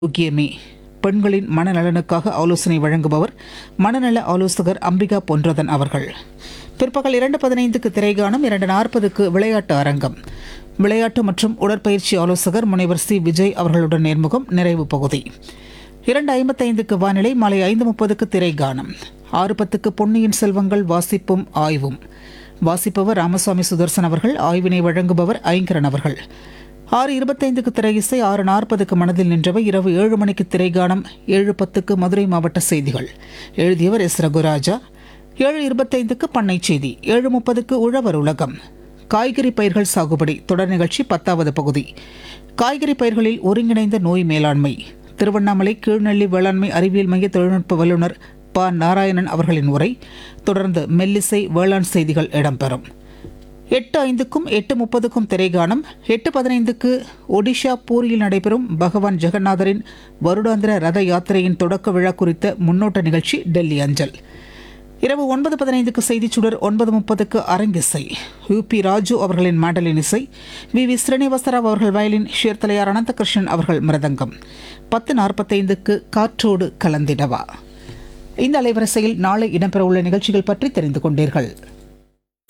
ஆரோக்கியமே பெண்களின் மனநலனுக்காக ஆலோசனை வழங்குபவர் மனநல ஆலோசகர் அம்பிகா பொன்றதன் அவர்கள் பிற்பகல் இரண்டு பதினைந்துக்கு திரைகாணும் இரண்டு நாற்பதுக்கு விளையாட்டு அரங்கம் விளையாட்டு மற்றும் உடற்பயிற்சி ஆலோசகர் முனைவர் சி விஜய் அவர்களுடன் நேர்முகம் நிறைவு பகுதி இரண்டு ஐம்பத்தைந்துக்கு வானிலை மாலை ஐந்து முப்பதுக்கு திரைகானம் ஆறு பத்துக்கு பொன்னியின் செல்வங்கள் வாசிப்பும் ஆய்வும் வாசிப்பவர் ராமசாமி சுதர்சன் அவர்கள் ஆய்வினை வழங்குபவர் ஐங்கரன் அவர்கள் ஆறு இருபத்தைந்துக்கு திரை இசை ஆறு நாற்பதுக்கு மனதில் நின்றவை இரவு ஏழு மணிக்கு திரைகானம் ஏழு பத்துக்கு மதுரை மாவட்ட செய்திகள் எழுதியவர் எஸ் ரகுராஜா ஏழு இருபத்தைந்துக்கு பண்ணை செய்தி ஏழு முப்பதுக்கு உழவர் உலகம் காய்கறி பயிர்கள் சாகுபடி தொடர் நிகழ்ச்சி பத்தாவது பகுதி காய்கறி பயிர்களில் ஒருங்கிணைந்த நோய் மேலாண்மை திருவண்ணாமலை கீழ்நெல்லி வேளாண்மை அறிவியல் மைய தொழில்நுட்ப வல்லுநர் ப நாராயணன் அவர்களின் உரை தொடர்ந்து மெல்லிசை வேளாண் செய்திகள் இடம்பெறும் எட்டு ஐந்துக்கும் எட்டு முப்பதுக்கும் திரைகானம் எட்டு பதினைந்துக்கு ஒடிஷா பூரியில் நடைபெறும் பகவான் ஜெகநாதரின் வருடாந்திர ரத யாத்திரையின் தொடக்க விழா குறித்த முன்னோட்ட நிகழ்ச்சி டெல்லி அஞ்சல் இரவு ஒன்பது பதினைந்துக்கு செய்திச் சுடர் ஒன்பது முப்பதுக்கு அரங்கிசை யூபி ராஜு அவர்களின் மாடலின் இசை வி வி ஸ்ரீனிவாசராவ் அவர்கள் வயலின் ஷேர்தலையார் அனந்தகிருஷ்ணன் அவர்கள் மிருதங்கம் பத்து நாற்பத்தைந்துக்கு காற்றோடு கலந்திடவா இந்த அலைவரிசையில் நாளை இடம்பெறவுள்ள நிகழ்ச்சிகள் பற்றி தெரிந்து கொண்டீர்கள்